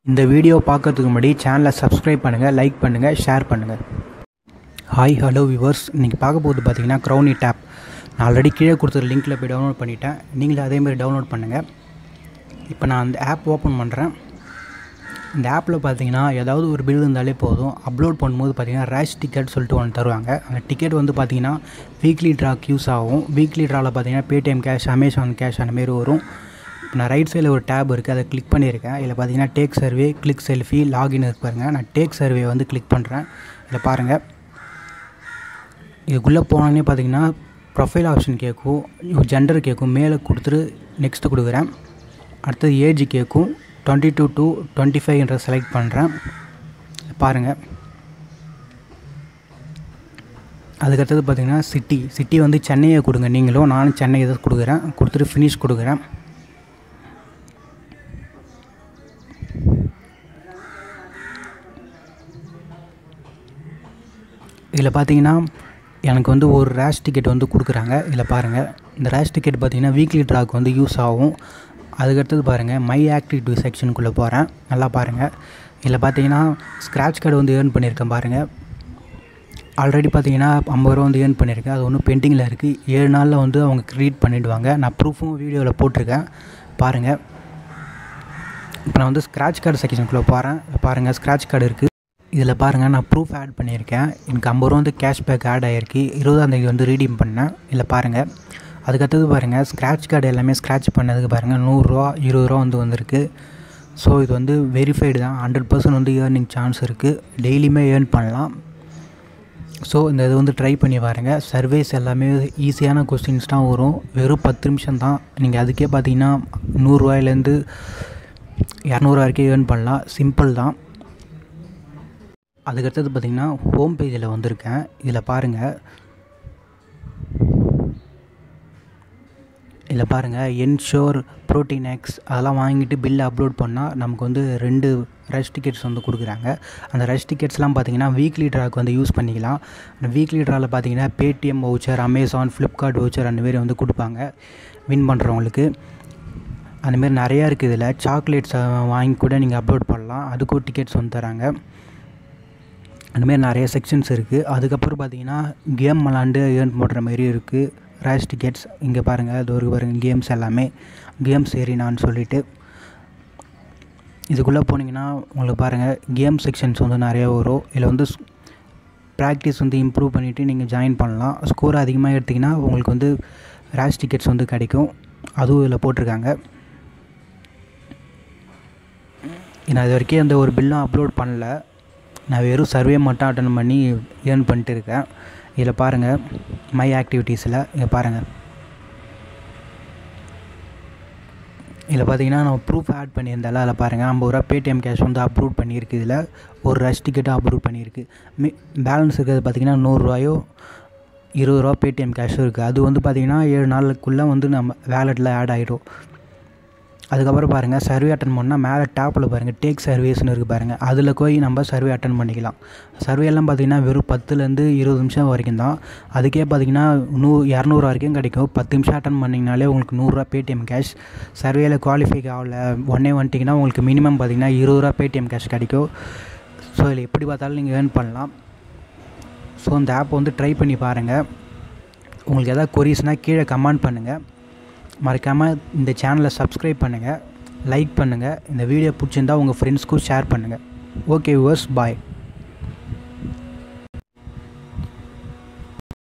இந்த வீடியோ பார்க்கறதுக்கு முன்னாடி சேனலை சப்ஸ்கிரைப் பண்ணுங்கள் லைக் பண்ணுங்கள் ஷேர் பண்ணுங்கள் ஹாய் ஹலோ விவர்ஸ் இன்றைக்கி பார்க்க போகிறது பார்த்தீங்கன்னா க்ரௌனி டேப் நான் ஆல்ரெடி கீழே கொடுத்துருக்க லிங்க்கில் போய் டவுன்லோட் பண்ணிட்டேன் நீங்களும் அதேமாதிரி டவுன்லோட் பண்ணுங்கள் இப்போ நான் அந்த ஆப் ஓப்பன் பண்ணுறேன் இந்த ஆப்பில் பார்த்தீங்கன்னா ஏதாவது ஒரு பில் இருந்தாலே போதும் அப்லோட் பண்ணும்போது பார்த்தீங்கன்னா ரேஷ் டிக்கெட் சொல்லிட்டு ஒன்று தருவாங்க அந்த டிக்கெட் வந்து பார்த்தீங்கன்னா வீக்லி ட்ராக் யூஸ் ஆகும் வீக்லி ட்ராவில் பார்த்தீங்கன்னா பேடிஎம் கேஷ் அமேசான் கேஷ் அந்த மாரி வரும் இப்போ நான் ரைட் சைடில் ஒரு டேப் இருக்குது அதை கிளிக் பண்ணியிருக்கேன் இதில் பார்த்தீங்கன்னா take survey click selfie login இருக்கு பாருங்க நான் டேக் சர்வே வந்து கிளிக் பண்ணுறேன் இதில் பாருங்கள் இதுக்குள்ளே போனோடனே பார்த்தீங்கன்னா ப்ரொஃபைல் ஆப்ஷன் கேட்கும் ஜெண்டர் கேட்கும் மேலே கொடுத்துட்டு நெக்ஸ்ட்டு கொடுக்குறேன் அடுத்தது ஏஜ் கேட்கும் டுவெண்ட்டி டூ டு டுவெண்ட்டி ஃபைவ்ன்ற செலக்ட் பண்ணுறேன் பாருங்கள் அதுக்கடுத்தது பார்த்தீங்கன்னா சிட்டி சிட்டி வந்து சென்னையை கொடுங்க நீங்களும் நானும் சென்னை இதை கொடுக்குறேன் கொடுத்துட்டு ஃபினிஷ் கொடுக்குறேன் இதில் பார்த்தீங்கன்னா எனக்கு வந்து ஒரு ரேஷ் டிக்கெட் வந்து கொடுக்குறாங்க இதில் பாருங்கள் இந்த ரேஷ் டிக்கெட் பார்த்தீங்கன்னா வீக்லி ட்ராக் வந்து யூஸ் ஆகும் அதுக்கடுத்தது பாருங்கள் மை ஆக்டிவிட்டி செக்ஷனுக்குள்ளே போகிறேன் நல்லா பாருங்கள் இதில் பார்த்தீங்கன்னா ஸ்க்ராட்ச் கார்டு வந்து ஏர்ன் பண்ணியிருக்கேன் பாருங்கள் ஆல்ரெடி பார்த்தீங்கன்னா ஐம்பது ரூபா வந்து ஏர்ன் பண்ணியிருக்கேன் அது ஒன்றும் பெண்டிங்கில் இருக்குது ஏழு நாளில் வந்து அவங்க க்ரியேட் பண்ணிவிடுவாங்க நான் ப்ரூஃபும் வீடியோவில் போட்டிருக்கேன் பாருங்கள் இப்போ நான் வந்து ஸ்க்ராட்ச் கார்டு செக்ஷனுக்குள்ளே போகிறேன் பாருங்கள் ஸ்க்ராட்ச் கார்டு இருக்குது இதில் பாருங்கள் நான் ப்ரூஃப் ஆட் பண்ணியிருக்கேன் எனக்கு ஐம்பது ரூபா வந்து கேஷ்பேக் ஆட் ஆகிருக்கு இருபதாந்தேதி வந்து ரீடீம் பண்ணேன் இதில் பாருங்கள் அதுக்கடுத்தது பாருங்கள் ஸ்க்ராட்ச் கார்டு எல்லாமே ஸ்க்ராட்ச் பண்ணதுக்கு பாருங்கள் நூறுரூவா இருபது ரூபா வந்து வந்திருக்கு ஸோ இது வந்து வெரிஃபைடு தான் ஹண்ட்ரட் பர்சன்ட் வந்து ஏர்னிங் சான்ஸ் இருக்குது டெய்லியுமே ஏர்ன் பண்ணலாம் ஸோ இந்த இது வந்து ட்ரை பண்ணி பாருங்கள் சர்வேஸ் எல்லாமே ஈஸியான கொஸ்டின்ஸ் தான் வரும் வெறும் பத்து நிமிஷம் தான் நீங்கள் அதுக்கே பார்த்தீங்கன்னா நூறுரூவாயிலேருந்து இரநூறுவா வரைக்கும் ஏர்ன் பண்ணலாம் சிம்பிள் தான் அதுக்கடுத்தது பார்த்திங்கன்னா ஹோம் பேஜில் வந்திருக்கேன் இதில் பாருங்கள் இதில் பாருங்கள் என்ஷோர் ப்ரோட்டீன் எக்ஸ் அதெல்லாம் வாங்கிட்டு பில் அப்லோட் பண்ணால் நமக்கு வந்து ரெண்டு ரஷ் டிக்கெட்ஸ் வந்து கொடுக்குறாங்க அந்த ரஷ் டிக்கெட்ஸ்லாம் பார்த்தீங்கன்னா வீக்லி ட்ராக்கு வந்து யூஸ் பண்ணிக்கலாம் அந்த வீக்லி ட்ராவில் பார்த்தீங்கன்னா Paytm voucher Amazon Flipkart voucher அந்த மாரி வந்து கொடுப்பாங்க வின் பண்ணுறவங்களுக்கு அந்தமாரி நிறையா இருக்குது இதில் சாக்லேட்ஸ் வாங்கி கூட நீங்கள் அப்லோட் பண்ணலாம் அதுக்கும் டிக்கெட்ஸ் வந்து தராங்க அந்தமாரி நிறைய செக்ஷன்ஸ் இருக்குது அதுக்கப்புறம் பார்த்தீங்கன்னா கேம் விளாண்டு ஏர்ன் பண்ணுற மாதிரி இருக்குது ரேஷ் டிக்கெட்ஸ் இங்கே பாருங்கள் அது ஒரு பாருங்கள் கேம்ஸ் எல்லாமே கேம்ஸ் ஏறினான்னு சொல்லிட்டு இதுக்குள்ளே போனீங்கன்னா உங்களுக்கு பாருங்கள் கேம் செக்ஷன்ஸ் வந்து நிறையா வரும் இதில் வந்து ப்ராக்டிஸ் வந்து இம்ப்ரூவ் பண்ணிவிட்டு நீங்கள் ஜாயின் பண்ணலாம் ஸ்கோர் அதிகமாக எடுத்திங்கன்னா உங்களுக்கு வந்து ரேஷ் டிக்கெட்ஸ் வந்து கிடைக்கும் அதுவும் இதில் போட்டிருக்காங்க நான் இது வரைக்கும் அந்த ஒரு பில்லும் அப்லோட் பண்ணல நான் வெறும் சர்வே மட்டும் அட்டன் பண்ணி ஏர்ன் பண்ணிட்டு இருக்கேன் இதில் பாருங்கள் மை ஆக்டிவிட்டீஸில் இங்கே பாருங்கள் இதில் பார்த்தீங்கன்னா நான் ப்ரூஃப் ஆட் பண்ணியிருந்தால அதில் பாருங்கள் ஐம்பது ரூபா பேடிஎம் கேஷ் வந்து அப்ரூவ் பண்ணியிருக்கு இதில் ஒரு ரஷ் டிக்கெட்டும் அப்ரூவ் பண்ணியிருக்கு மி பேலன்ஸ் இருக்கிறது பார்த்திங்கன்னா நூறுரூவாயோ இருபது ரூபா பேடிஎம் கேஷும் இருக்குது அது வந்து பார்த்திங்கன்னா ஏழு நாளுக்குள்ளே வந்து நம்ம வேலெட்டில் ஆட் ஆகிடும் அதுக்கப்புறம் பாருங்கள் சர்வே அட்டன் பண்ணால் மேலே டாப்பில் பாருங்கள் டேக் சர்வீஸ்னு இருக்குது பாருங்கள் அதில் போய் நம்ம சர்வே அட்டன் பண்ணிக்கலாம் சர்வேலாம் பார்த்திங்கன்னா வெறும் பத்துலேருந்து இருபது நிமிஷம் வரைக்கும் தான் அதுக்கே பார்த்திங்கன்னா நூ இரநூறு வரைக்கும் கிடைக்கும் பத்து நிமிஷம் அட்டன் பண்ணிங்கனாலே உங்களுக்கு நூறுரூவா பேடிஎம் கேஷ் சர்வேயில் குவாலிஃபை ஆகல ஒன்னே வந்துட்டிங்கன்னா உங்களுக்கு மினிமம் பார்த்திங்கன்னா இருபது ரூபா பேடிஎம் கேஷ் கிடைக்கும் ஸோ இதில் எப்படி பார்த்தாலும் நீங்கள் ஏர்ன் பண்ணலாம் ஸோ இந்த ஆப் வந்து ட்ரை பண்ணி பாருங்கள் உங்களுக்கு எதாவது கொரிஸ்னால் கீழே கமெண்ட் பண்ணுங்கள் மறக்காமல் இந்த சேனலை சப்ஸ்கிரைப் பண்ணுங்கள் லைக் பண்ணுங்கள் இந்த வீடியோ பிடிச்சிருந்தா உங்கள் ஃப்ரெண்ட்ஸ்க்கும் ஷேர் பண்ணுங்கள் ஓகே விவர்ஸ் பாய்